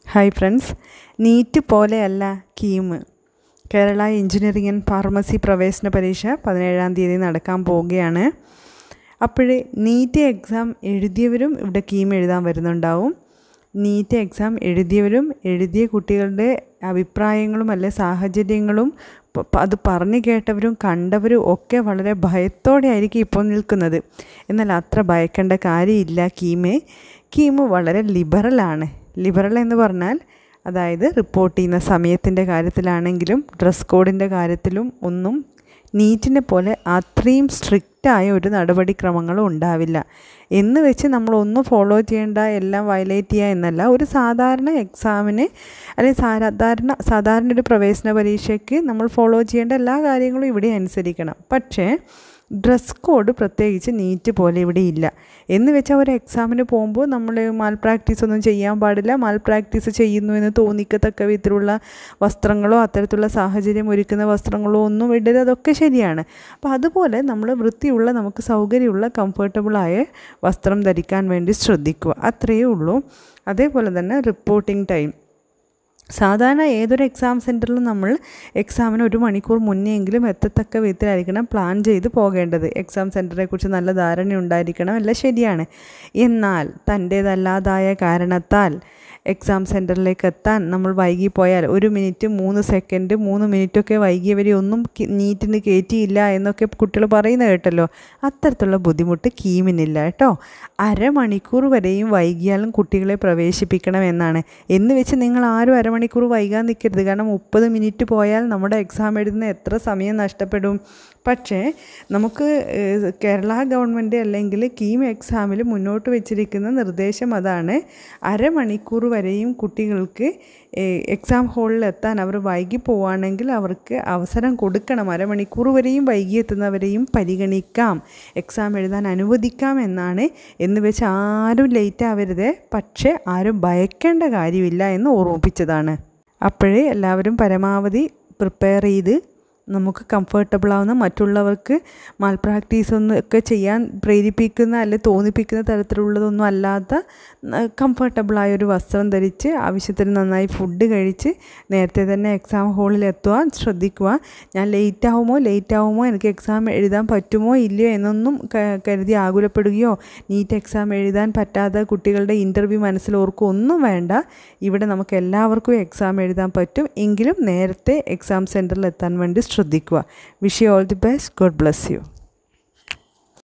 hi friends NEET പോലെയല്ല KEAM Kerala engineering and pharmacy പ്രവേശന പരീക്ഷ പതിനേഴാം തീയതി നടക്കാൻ പോവുകയാണ് അപ്പോഴേ നീറ്റ് എക്സാം എഴുതിയവരും ഇവിടെ കീം എഴുതാൻ വരുന്നുണ്ടാവും നീറ്റ് എക്സാം എഴുതിയവരും എഴുതിയ കുട്ടികളുടെ അഭിപ്രായങ്ങളും അല്ലെ സാഹചര്യങ്ങളും പ- പ- അത് പറഞ്ഞു കേട്ടവരും കണ്ടവരും ഒക്കെ വളരെ ഭയത്തോടെ ആയിരിക്കും ഇപ്പോൾ നിൽക്കുന്നത് എന്നാൽ അത്ര ഭയക്കേണ്ട കാര്യമില്ല കീമേ കീമ് വളരെ ലിബറലാണ് ലിബറൽ എന്ന് പറഞ്ഞാൽ അതായത് റിപ്പോർട്ട് ചെയ്യുന്ന സമയത്തിൻ്റെ കാര്യത്തിലാണെങ്കിലും ഡ്രസ് കോഡിൻ്റെ കാര്യത്തിലും ഒന്നും നീറ്റിനെ പോലെ അത്രയും സ്ട്രിക്റ്റായ ഒരു നടപടിക്രമങ്ങളും ഉണ്ടാവില്ല എന്ന് വെച്ച് നമ്മളൊന്നും ഫോളോ ചെയ്യേണ്ട എല്ലാം വയലേറ്റ് ചെയ്യുക എന്നല്ല ഒരു സാധാരണ എക്സാമിന് അല്ലെങ്കിൽ സാധാരണ സാധാരണ ഒരു പ്രവേശന പരീക്ഷയ്ക്ക് നമ്മൾ ഫോളോ ചെയ്യേണ്ട എല്ലാ കാര്യങ്ങളും ഇവിടെ അനുസരിക്കണം പക്ഷേ ഡ്രസ് കോഡ് പ്രത്യേകിച്ച് നീറ്റ് പോലെ ഇവിടെ ഇല്ല എന്ന് വെച്ചാൽ ഒരു എക്സാമിന് പോകുമ്പോൾ നമ്മൾ മാൽ പ്രാക്ടീസ് ഒന്നും ചെയ്യാൻ പാടില്ല മാൽ പ്രാക്ടീസ് ചെയ്യുന്നു എന്ന് തോന്നിക്കത്തക്ക വിധത്തിലുള്ള വസ്ത്രങ്ങളോ അത്തരത്തിലുള്ള സാഹചര്യം ഒരുക്കുന്ന വസ്ത്രങ്ങളോ ഒന്നും ഇടരുത് അതൊക്കെ ശരിയാണ് അപ്പോൾ അതുപോലെ നമ്മൾ വൃത്തിയുള്ള നമുക്ക് സൗകര്യമുള്ള കംഫർട്ടബിളായ വസ്ത്രം ധരിക്കാൻ വേണ്ടി ശ്രദ്ധിക്കുക അത്രയേ ഉള്ളൂ അതേപോലെ തന്നെ റിപ്പോർട്ടിംഗ് ടൈം സാധാരണ ഏതൊരു എക്സാം സെൻറ്ററിലും നമ്മൾ എക്സാമിന് ഒരു മണിക്കൂർ മുന്നെയെങ്കിലും എത്തത്തക്ക വിധത്തിലായിരിക്കണം പ്ലാൻ ചെയ്ത് പോകേണ്ടത് എക്സാം സെൻറ്ററെ കുറിച്ച് നല്ല ധാരണ ഉണ്ടായിരിക്കണം എല്ലാം ശരിയാണ് എന്നാൽ തൻ്റേതല്ലാതായ കാരണത്താൽ എക്സാം സെൻറ്ററിലേക്ക് എത്താൻ നമ്മൾ വൈകിപ്പോയാൽ ഒരു മിനിറ്റ് മൂന്ന് സെക്കൻഡ് മൂന്ന് മിനിറ്റൊക്കെ വൈകിയവരെ ഒന്നും കി- നീറ്റിന് കയറ്റിയില്ല എന്നൊക്കെ കുട്ടികൾ പറയുന്നത് കേട്ടല്ലോ അത്തരത്തിലുള്ള ബുദ്ധിമുട്ട് കീമിനില്ല കേട്ടോ അരമണിക്കൂർ വരെയും വൈകിയാലും കുട്ടികളെ പ്രവേശിപ്പിക്കണം എന്നാണ് എന്ന് വെച്ച് നിങ്ങൾ ആരും അരമണിക്കൂർ വൈകാൻ നിൽക്കരുത് കാരണം മുപ്പത് മിനിറ്റ് പോയാൽ നമ്മുടെ എക്സാം എഴുതുന്ന എത്ര സമയം നഷ്ടപ്പെടും പക്ഷേ നമുക്ക് ഏഹ്, കേരള ഗവൺമെൻറ് അല്ലെങ്കിൽ കീം എക്സാമിൽ മുന്നോട്ട് വെച്ചിരിക്കുന്ന നിർദ്ദേശം അതാണ് അരമണിക്കൂർ വരെയും കുട്ടികൾക്ക് ഏഹ്, എക്സാം ഹാളിൽ എത്താൻ അവർ വൈകി പോവുകയാണെങ്കിൽ അവർക്ക് അവസരം കൊടുക്കണം അരമണിക്കൂർ വരെയും വൈകി എത്തുന്നവരെയും പരിഗണിക്കാം എക്സാം എഴുതാൻ അനുവദിക്കാം എന്നാണ് എന്ന് വെച്ച് ആരും ലേറ്റ് ആവരുത് പക്ഷേ ആരും ഭയക്കേണ്ട കാര്യമില്ല എന്ന് ഓർമ്മിപ്പിച്ചതാണ് അപ്പോഴേ എല്ലാവരും പരമാവധി പ്രിപ്പയർ ചെയ്ത് നമുക്ക് കംഫർട്ടബിൾ ആവുന്ന മറ്റുള്ളവർക്ക് മാൽ പ്രാക്ടീസ് ഒന്നും ഒക്കെ ചെയ്യാൻ പ്രേരിപ്പിക്കുന്ന അല്ലെ തോന്നിപ്പിക്കുന്ന തരത്തിലുള്ളതൊന്നും അല്ലാത്ത കംഫർട്ടബിളായ ഒരു വസ്ത്രം ധരിച്ച് ആവശ്യത്തിന് നന്നായി ഫുഡ് കഴിച്ച് നേരത്തെ തന്നെ എക്സാം ഹാളിൽ എത്തുവാൻ ശ്രദ്ധിക്കുക ഞാൻ ലേറ്റ് ആവുമോ ലേറ്റ് ആവുമോ എനിക്ക് എക്സാം എഴുതാൻ പറ്റുമോ ഇല്ലയോ എന്നൊന്നും ക- കരുതി ആകുലപ്പെടുകയോ നീറ്റ് എക്സാം എഴുതാൻ പറ്റാത്ത കുട്ടികളുടെ ഇൻ്റർവ്യൂ മനസ്സിലോർക്കുക ഒന്നും വേണ്ട ഇവിടെ നമുക്ക് എല്ലാവർക്കും എക്സാം എഴുതാൻ പറ്റും എങ്കിലും നേരത്തെ എക്സാം സെൻറ്ററിൽ എത്താൻ വേണ്ടി ശ്രദ്ധിക്കുക wish you all the best God bless U